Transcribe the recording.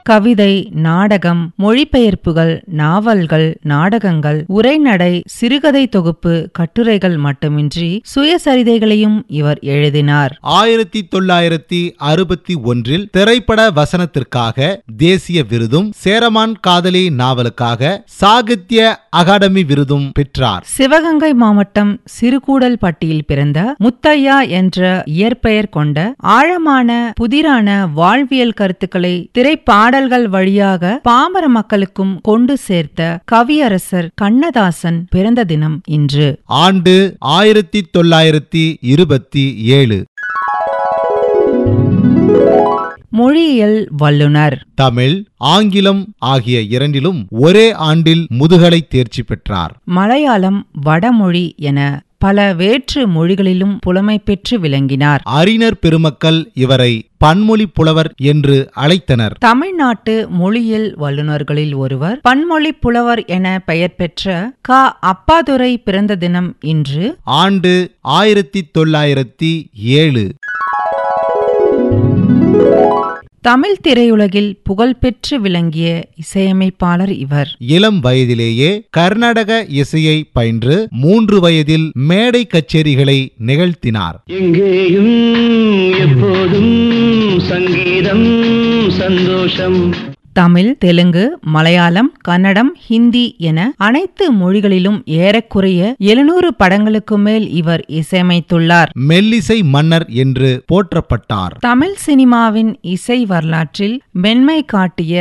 கவிதை நாடகம் மொழிபெயர்ப்புகள் நாவல்கள் நாடகங்கள் உரைநடை சிறுகதை தொகுப்பு கட்டுரைகள் மட்டுமின்றி சுயசரிதைகளையும் இவர் எழுதினார் ஆயிரத்தி தொள்ளாயிரத்தி அறுபத்தி ஒன்றில் திரைப்பட வசனத்திற்காக தேசிய விருதும் சேரமான் காதலி நாவலுக்காக சாகித்ய அகாடமி விருதும் பெற்றார் சிவகங்கை மாவட்டம் சிறுகூடல் பட்டியில் பிறந்த முத்தையா என்ற இயற்பெயர் கொண்ட ஆழமான புதிரான வாழ்வியல் கருத்துக்களை திரைப்பாடல்கள் வழியாக பாமர மக்களுக்கும் கொண்டு சேர்த்த கவியரசர் கண்ணதாசன் பிறந்த தினம் இன்று ஆண்டு ஆயிரத்தி தொள்ளாயிரத்தி இருபத்தி ஏழு மொழியியல் வல்லுனர் தமிழ் ஆங்கிலம் ஆகிய இரண்டிலும் ஒரே ஆண்டில் முதுகலை தேர்ச்சி பெற்றார் மலையாளம் வடமொழி என பல வேற்று மொழிகளிலும் புலமை பெற்று விளங்கினார் அறிஞர் பெருமக்கள் இவரை பன்மொழி புலவர் என்று அழைத்தனர் தமிழ்நாட்டு மொழியியல் வல்லுநர்களில் ஒருவர் பன்மொழி புலவர் என பெயர் பெற்ற க அப்பாதுரை பிறந்த தினம் இன்று ஆண்டு ஆயிரத்தி தொள்ளாயிரத்தி ஏழு தமிழ் திரையுலகில் புகழ்பெற்று விளங்கிய இசையமைப்பாளர் இவர் இளம் வயதிலேயே கர்நாடக இசையை பயின்று மூன்று வயதில் மேடை கச்சேரிகளை நிகழ்த்தினார் எங்கேயும் எப்போதும் சங்கீதம் சந்தோஷம் தமிழ் தெலுங்கு மலையாளம் கன்னடம் ஹிந்தி என அனைத்து மொழிகளிலும் ஏறக்குறைய எழுநூறு படங்களுக்கு மேல் இவர் இசையமைத்துள்ளார் மெல்லிசை மன்னர் என்று போற்றப்பட்டார் தமிழ் சினிமாவின் இசை வரலாற்றில் மென்மை காட்டிய